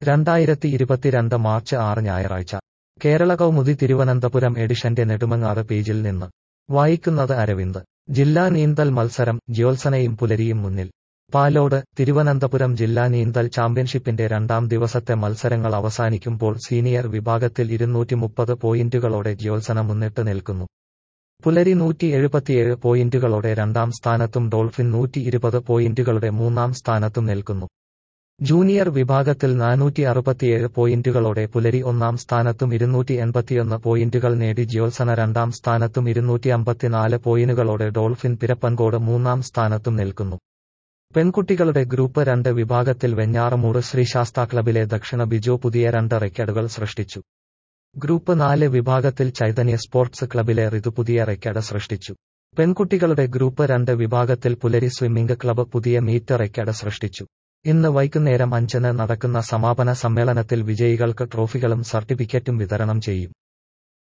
രണ്ടായിരത്തി ഇരുപത്തിരണ്ട് മാർച്ച് ആറ് ഞായറാഴ്ച കേരള കൗമുദി തിരുവനന്തപുരം എഡിഷന്റെ നെടുമങ്ങാട് പേജിൽ നിന്ന് വായിക്കുന്നത് അരവിന്ദ് ജില്ലാ നീന്തൽ മത്സരം ജ്യോത്സനയും പുലരിയും മുന്നിൽ പാലോട് തിരുവനന്തപുരം ജില്ലാ നീന്തൽ ചാമ്പ്യൻഷിപ്പിന്റെ രണ്ടാം ദിവസത്തെ മത്സരങ്ങൾ അവസാനിക്കുമ്പോൾ സീനിയർ വിഭാഗത്തിൽ ഇരുന്നൂറ്റി മുപ്പത് പോയിന്റുകളോടെ ജ്യോത്സന മുന്നിട്ട് നിൽക്കുന്നു പുലരി നൂറ്റി എഴുപത്തിയേഴ് പോയിന്റുകളോടെ രണ്ടാം സ്ഥാനത്തും ഡോൾഫിൻ നൂറ്റി ഇരുപത് പോയിന്റുകളുടെ മൂന്നാം സ്ഥാനത്തും നിൽക്കുന്നു ജൂനിയർ വിഭാഗത്തിൽ നാനൂറ്റി അറുപത്തിയേഴ് പോയിന്റുകളോടെ പുലരി ഒന്നാം സ്ഥാനത്തും ഇരുന്നൂറ്റി എൺപത്തിയൊന്ന് പോയിന്റുകൾ നേടി ജ്യോത്സന രണ്ടാം സ്ഥാനത്തും ഇരുന്നൂറ്റി അമ്പത്തിനാല് പോയിന്റുകളോടെ ഡോൾഫിൻ പിരപ്പൻകോട് മൂന്നാം സ്ഥാനത്തും നിൽക്കുന്നു പെൺകുട്ടികളുടെ ഗ്രൂപ്പ് രണ്ട് വിഭാഗത്തിൽ വെഞ്ഞാറമൂട് ശ്രീശാസ്ത ക്ലബിലെ ദക്ഷിണ ബിജു പുതിയ രണ്ട് റെക്കോർഡുകൾ സൃഷ്ടിച്ചു ഗ്രൂപ്പ് നാല് വിഭാഗത്തിൽ ചൈതന്യ സ്പോർട്സ് ക്ലബിലെ ഋതു പുതിയ റെക്കോർഡ് സൃഷ്ടിച്ചു പെൺകുട്ടികളുടെ ഗ്രൂപ്പ് രണ്ട് വിഭാഗത്തിൽ പുലരി സ്വിമ്മിംഗ് ക്ലബ്ബ് പുതിയ മീറ്റ് റെക്കോർഡ് സൃഷ്ടിച്ചു ഇന്ന് വൈകുന്നേരം അഞ്ചിന് നടക്കുന്ന സമാപന സമ്മേളനത്തിൽ വിജയികൾക്ക് ട്രോഫികളും സർട്ടിഫിക്കറ്റും വിതരണം ചെയ്യും